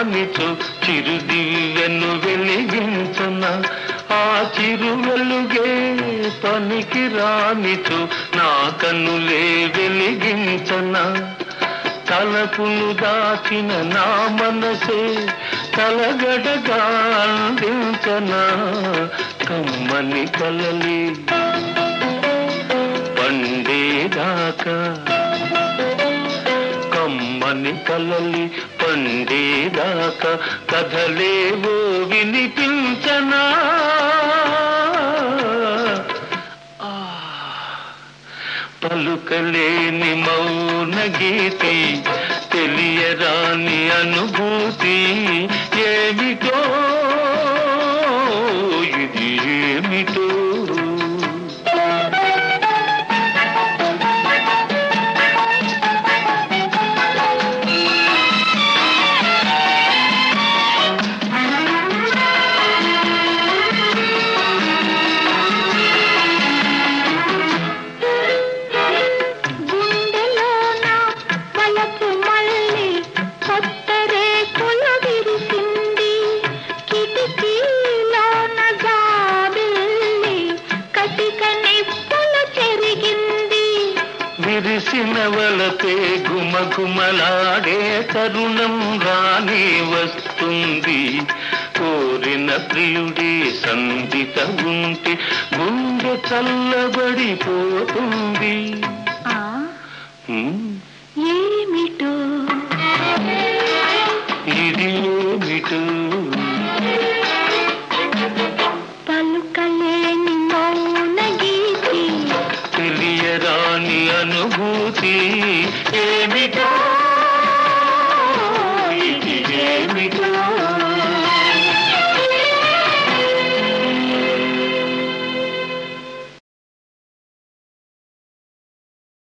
రానిచు చిరుదివ్యను వెలిగించన ఆ చిరు వెలుగే పనికి రానిచు నా కన్నులే వెలిగించన తలపును దాచిన నా మనసే తలగడగా అందించన కమ్మని కలలి పండేదాకా కమ్మని కలలి పండేదాకా కథలేవో వినిపించనా ఆ, పలుకలేని మౌన గీతి తెలియరాని అనుభూతి ఏమిటో ఇది ఏమిటో గుండెలోన వలపు మళ్ళీ కొత్త రేకులు విరిసింది కిటికీలోన జాబిల్లి కటిక నిప్పులు చెరిగింది విరిసిన వలపే గుమగుమలాడే తరుణం రాని వస్తుంది కోరిన ప్రియుడే సందిత ఉంటే గుండె చల్లబడిపోతుంది ఆ హ్మ్, ఏమిటో ఇది ఏమిటో